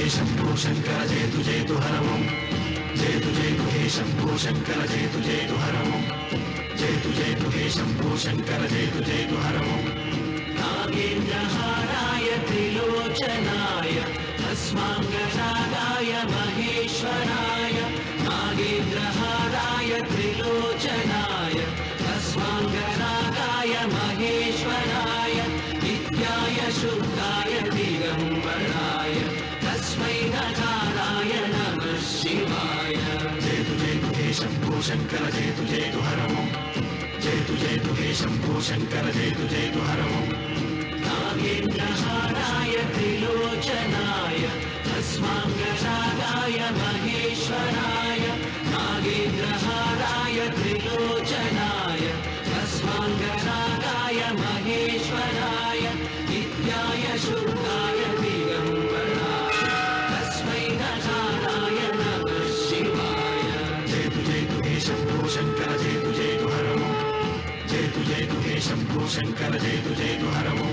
శంభో శంకర జయతు జయతు హరము జయతు జయతు హే శంభో శంకర జయతు జయతు హరము జయతు జయతు హే శంభో శంకర జయతు జయతు హరము నాగేంద్రహారాయ త్రిలోచనాయ భస్మాంగరాగాయ మహేశ్వరాయ నాగేంద్రహారాయ త్రిలోచనాయ భస్మాంగరాగాయ మహేశ్వరాయ నిత్యాయ శుద్ధాయ దిగంబరాయ తస్మై నకారాయ నమః శివాయ జయతు జయతు హే శంభో శంకర జయతు జయతు హరము జయతు జయతు హే శంభో శంకర జయతు జయతు హరము నాగేంద్రహారాయ త్రిలోచనాయ భస్మాంగరాగాయ మహేశ్వరాయ నాగేంద్రహారాయ త్రిలోచనాయ భస్మాంగరాగాయ మహేశ్వరాయ నిత్యాయ శుద్ధాయ దిగంబరాయ తస్మై నకారాయ నమః శివాయ జయతు జయతు హే శంభో శంకర జయతు జయతు హరము జయతు జయతు హే శంభో శంకర జయతు జయతు హరము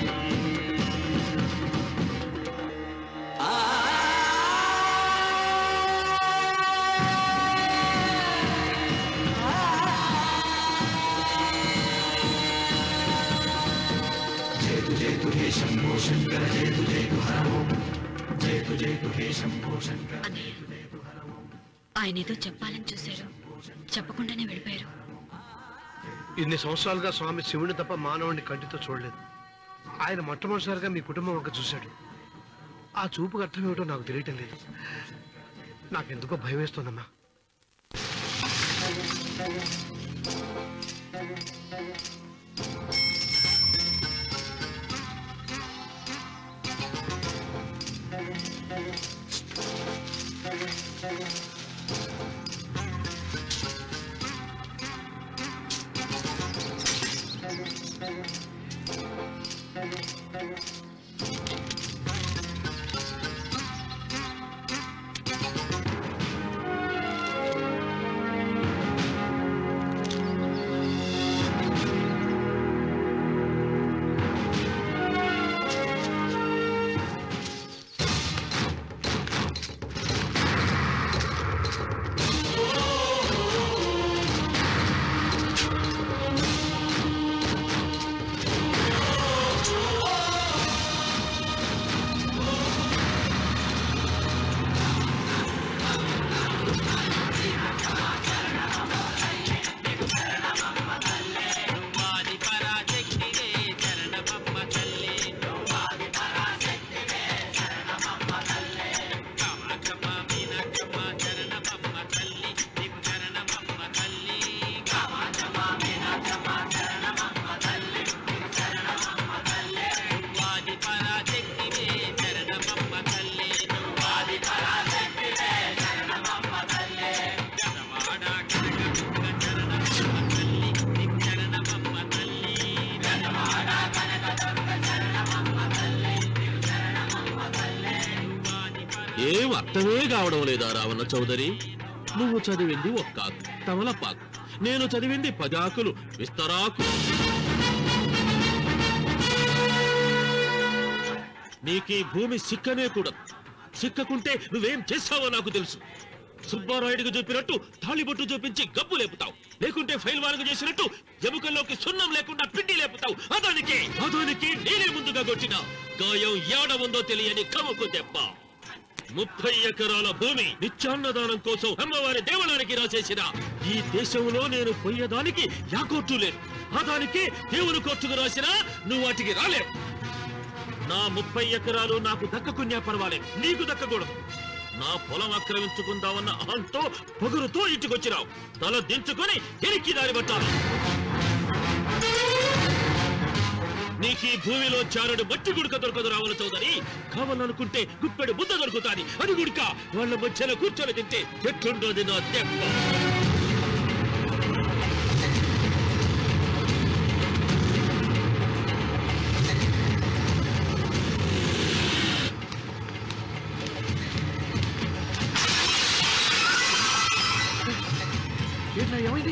జయతు జయతు హే శంభో శంకర జయతు జయతు హరము జయతు జయతు హే శంభో శంకర అన్నయ్య ఆయన ఏదో చెప్పాలని చూశారు చెప్పకుండానే వెళ్ళిపోయారు ఇన్ని సంవత్సరాలుగా స్వామి శివుని తప్ప మానవుడిని కంటితో చూడలేదు ఆయన మొట్టమొదటిసారిగా మీ కుటుంబం వంక చూశాడు ఆ చూపుకు అర్థం ఏమిటో నాకు తెలియటం లేదు నాకెందుకో భయం వేస్తోందమ్మా ఏం అర్థమే కావడం లేదా రావణ చౌదరి నువ్వు చదివింది ఒక్క ఆకు, తమలపాకు నేను చదివింది పదాకులు విస్తరాకు నీకీ భూమి సిక్కనే కూడదు సిక్కకుంటే నువ్వేం చేస్తావో నాకు తెలుసు సుబ్బారాయుడికి చూపినట్టు తాళిబొట్టు చూపించి గబ్బు లేపుతావు లేకుంటే ఫైల్ వానకు చేసినట్టు ఎముకల్లోకి సున్నం లేకుండా పిండి లేపుతావు అదానికి అదానికి నేనే ముందుగా కొట్టిన గాయం ఏడ ఉందో తెలియని కముకు దెబ్బ ముప్పై ఎకరాల భూమి నిత్యాన్నదానం కోసం అమ్మవారి దేవళానికి రాసేసిన ఈ దేశంలో నేను పోయేదానికి యా కోర్టు లేదు అదానికి దేవుని కోర్టుకు రాసినా నువ్వు వాటికి రాలేవు నా ముప్పై ఎకరాలు నాకు దక్కకున్నా పర్వాలేదు నీకు దక్కకూడదు నా పొలం ఆక్రమించుకుందామన్న అహంతో పొగురుతో ఇంటికొచ్చినావు తల దించుకొని ఎనికి దారి పట్టాను నీకు ఈ భూమిలో చారుడు మట్టి గుడక దొరకదు రావుల చౌదరి కావాలనుకుంటే గుప్పెడు బుద్ధ దొరుకుతాది అది గుడక వాళ్ళ మధ్యలో కూర్చొని తింటే ఎట్లుండోది నా దెబ్బ ఏంట్రా ఏమైంది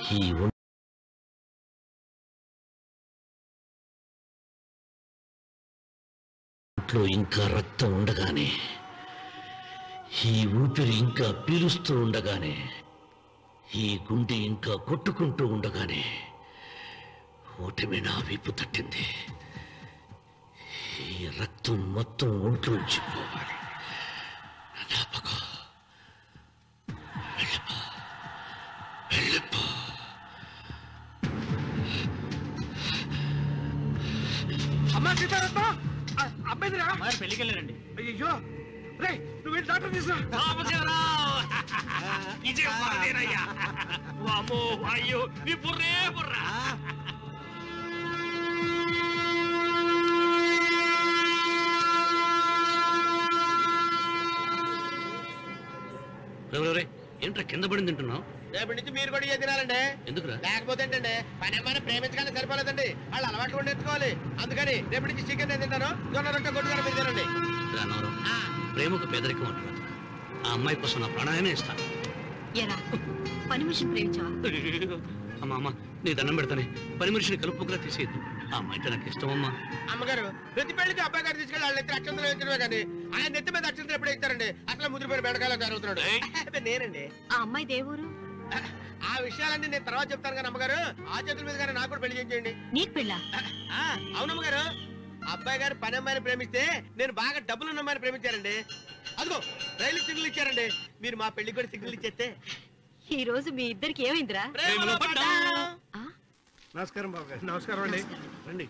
ఈ ఒ- ఒంట్లో ఇంకా రక్తం ఉండగానే ఈ ఊపిరి ఇంకా పీలుస్తూ ఉండగానే ఈ గుండె ఇంకా కొట్టుకుంటూ ఉండగానే ఓటమి నా వీపు తట్టింది ఈ రక్తం మొత్తం ఒంట్లోంచి పోవాలి జ్ఞాపకం వెళ్ళిపో వెళ్ళిపో అమ్మా సీతారత్న అబ్బాయిరా మరి పెళ్లికి వెళ్ళారండి అయ్యో రే నువ్వు వెళ్ళి డాక్టర్ తీసుకురా వామో అయ్యో నీ బుర్రే బుర్రా రే, రే, రే, ఏంట్రా కింద పడింది తింటున్నావు రేపటి నుంచి మీరు కూడా ఇదే తినాలండి ఎందుకురా లేకపోతే ఏంటండి పని అమ్మాయిని ప్రేమించగానే సరిపోలేదండి వాళ్ళు అలవాటు కూడా నేర్చుకోవాలి అందుకని రేపటి నుంచి చికెన్ నేను తింటాను జొన్న రొట్టె కొట్టుకొని మీరు తినండి రా, నవరం. ప్రేమకు పేదరికం అంటున్నా ఆ అమ్మాయి కోసం నా ప్రాణాయనే ఇస్తాను ఎలా పని మనిషిని ప్రేమించావా అమ్మా అమ్మ నీ దండం పెడతానే పని మనిషిని కలుపుకులా తీసేయద్దు ఆ అమ్మాయి అంటే నాకు ఇష్టం అమ్మా అమ్మగారు ప్రతి పెళ్లికి అబ్బాయి గారు తీసుకెళ్ళి వాళ్ళ ఎత్తి అక్షంతలు వేయించడమే కానీ ఆయన నెత్తి మీద అక్షంతలు ఎప్పుడు ఇస్తారండి అసలు ముద్రపోయిన బెడకాయలో జరుగుతున్నాడు అబ్బే, నేనండి ఆ అమ్మాయి దేవురు ఆ విషయాలన్నీ నేను తర్వాత చెప్తాను కానీ అమ్మగారు ఆ చేతుల మీద కానీ నాకు కూడా పెళ్లి చేయండి నీకు పెళ్ళా ఆ, అవునమ్మగారు అబ్బాయి గారు పని అమ్మాయిని ప్రేమిస్తే నేను బాగా డబ్బులు ఉన్న అమ్మాయిని ప్రేమించారండి అదిగో రైలు సిగ్నల్ ఇచ్చారండి మీరు మా పెళ్లి కూడా సిగ్నల్ ఇచ్చేస్తే ఈ రోజు మీ ఇద్దరికి ఏమైందిరా ప్రేమలో పడ్డాను. ఆ? నమస్కారం బాబు గారు నమస్కారం అండి రండి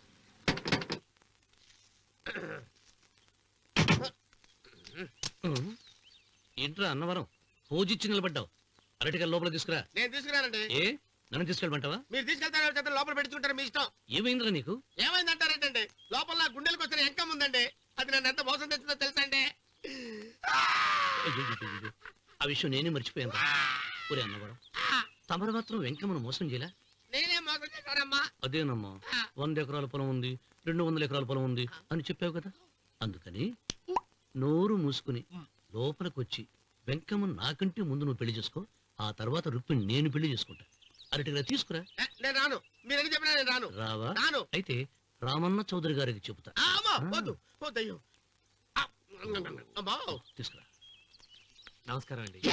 ఏంట్రా అన్నవరం పూజిచ్చి నిలబడ్డావు అరటిగా లోపల తీసుకురా నేను తీసుకున్నానండి ఏ నన్ను తీసుకెళ్ళమంటావా మీరు తీసుకెళ్తారో చేత లోపల పెట్టుకుంటారు మీ ఇష్టం ఏమైందిరా నీకు ఏమైందంటారేంటండి లోపల నా గుండెలకు వచ్చిన ఎంకం ఉందండి అది నన్ను ఎంత మోసం తెచ్చిందో తెలుసా అండి అయ్యయ్యయ్యయ్యో. ఆ విషయం నేనే మర్చిపోయాను ఒరే అన్నవరం తమరు మాత్రం వెంకమ్మను మోసం చేయలే నేనే మోసం చేశానమ్మా అదేనమ్మా వంద ఎకరాల పొలం ఉంది రెండు వందల ఎకరాల పొలం ఉంది అని చెప్పావు కదా అందుకని నోరు మూసుకుని లోపలికొచ్చి వెంకమ్మ నాకంటే ముందు నువ్వు పెళ్లి చేసుకో ఆ తర్వాత రుక్మిణి నేను పెళ్లి చేసుకుంటా అరటిగా తీసుకురా ఏ, నేను రాను మీరని చెప్పినా నేను రాను రావా రాను అయితే రామన్న చౌదరి గారికి చెబుతా ఆ, అమ్మా వద్దు వద్దయ్యో ఆ, అమ్మా తీసుకురా నమస్కారం అండి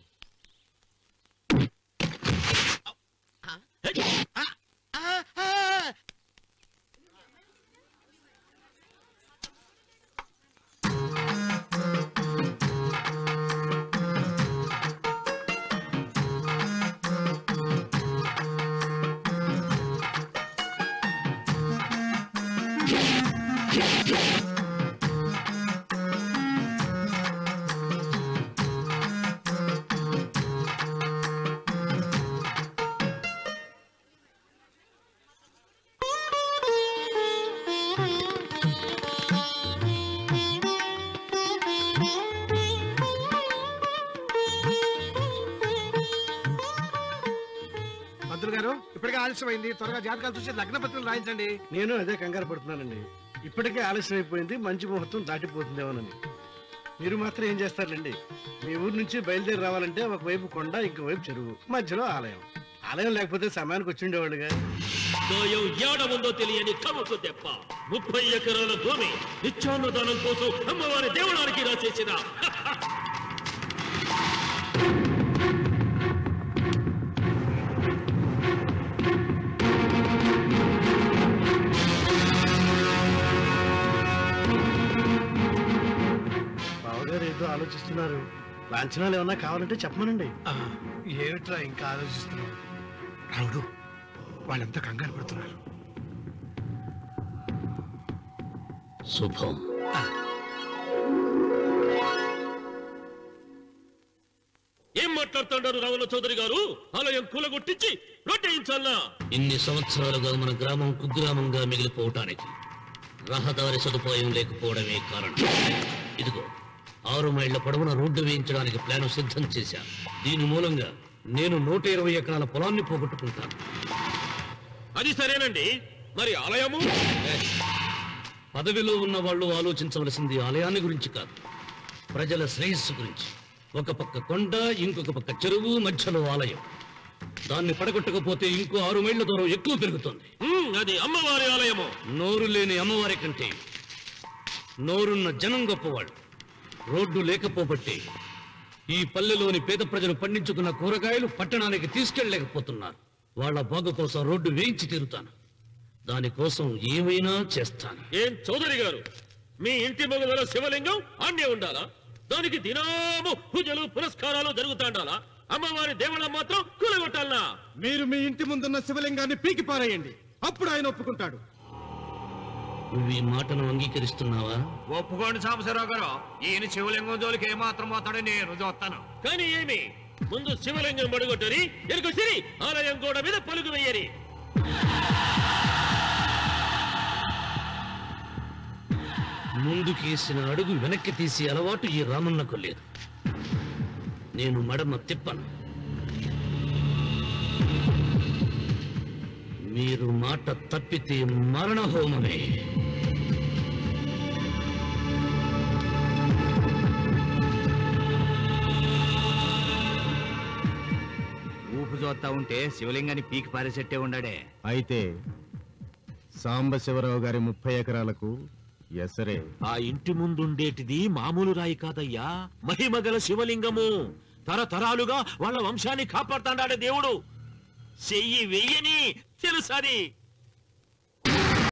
ఆ, ఆ, ఆ. మంత్రులు గారు ఇప్పటికే ఆలస్యమైంది త్వరగా జాతకాలు చూసి లగ్న పత్రికలు రాయించండి నేను అదే కంగారు పడుతున్నానండి ఇప్పటికే ఆలస్యం అయిపోయింది మంచి ముహూర్తం దాటిపోతుందేమోనని మీరు మాత్రం ఏం చేస్తారులేండి మీ ఊరు నుంచి బయలుదేరి రావాలంటే ఒకవైపు కొండ ఇంకోవైపు చెరువు మధ్యలో ఆలయం ఆలయం లేకపోతే సమయానికి వచ్చి ఉండేవాళ్ళుగా గాయం ఏడ ఉందో తెలియని కమకు దెబ్బ ముప్పై ఎకరాల భూమి నిత్యాన్నదానం కోసం అమ్మవారి దేవుడానికి రాసేసిన బావగారు ఏదో ఆలోచిస్తున్నారు లాంఛనాలు ఏమన్నా కావాలంటే చెప్పమనండి ఆ, ఏమిట్రా ఇంకా ఆలోచిస్తున్నావు రావుడు వాళ్ళంతా కంగారు పడుతున్నారు శుభం ఏం మాట్లాడుతున్నారు రావుల చౌదరి గారు ఆలయం కూలగొట్టించి రొట్టేయించాలా ఇన్ని సంవత్సరాలుగా మన గ్రామం కుగ్రామంగా మిగిలిపోవటానికి రహదారి సదుపాయం లేకపోవడమే కారణం ఇదిగో ఆరు మైళ్ల పొడవున రోడ్డు వేయించడానికి ప్లాన్ సిద్ధం చేశాను దీని మూలంగా నేను నూట ఇరవై ఎకరాల పొలాన్ని పోగొట్టుకుంటాను అది సరేనండి మరి ఆలయము పదవిలో ఉన్న వాళ్ళు ఆలోచించవలసింది ఆలయాన్ని గురించి కాదు ప్రజల శ్రేయస్సు గురించి ఒక పక్క కొండ ఇంకొక పక్క చెరువు మధ్యలో ఆలయం దాన్ని పడగొట్టకపోతే ఇంకో ఆరు మైళ్ళ దూరం ఎక్కువ పెరుగుతుంది ఉమ్, అది అమ్మవారి ఆలయము నోరు లేని అమ్మవారి కంటే నోరున్న జనం గొప్పవాళ్ళు రోడ్డు లేకపోబట్టి ఈ పల్లెలోని పేద ప్రజలు పండించుకున్న కూరగాయలు పట్టణానికి తీసుకెళ్ళలేకపోతున్నారు వాళ్ళ బాగు కోసం రోడ్డు వేయించి తీరుతాను దానికోసం ఏమైనా చేస్తాను ఏం చౌదరి గారు మీ ఇంటి మొగల శివలింగం ఆన్నే ఉండాలా దానికి దినాము పూజలు పురస్కారాలు జరుగుతాండాలా అమ్మవారి దేవుళ్ళ మాత్రం కూలగొట్టాలనా మీరు మీ ఇంటి ముందున్న శివలింగాన్ని పీకి పారేయండి అప్పుడు ఆయన ఒప్పుకుంటాడు నువ్వు ఈ మాటను అంగీకరిస్తున్నావా ఒప్పుకోండి సాంబశివరావు గారు ఈయన శివలింగం జోలికి ఏమాత్రం పోతాడో నేను చూస్తాను కానీ ఏమి ముందు శివలింగం పడగొట్టరి ఎరుకొచ్చిరి ఆలయం గోడ మీద పలుకు వెయ్యరి ముందుకేసిన అడుగు వెనక్కి తీసే అలవాటు ఈ రామన్నకు లేదు నేను మడమ తిప్పను మీరు మాట తప్పితే మరణ హోమమే ఊపు చూస్తా ఉంటే శివలింగాన్ని పీకి పారేసెట్టే ఉండాడే అయితే సాంబశివరావు గారి ముప్పై ఎకరాలకు ఎసరే ఆ ఇంటి ముందుండేటిది మామూలు రాయి కాదయ్యా మహిమగల శివలింగము తరతరాలుగా వాళ్ళ వంశాన్ని కాపాడుతాడాడే దేవుడు చెయ్యి వెయ్యని తెలుసది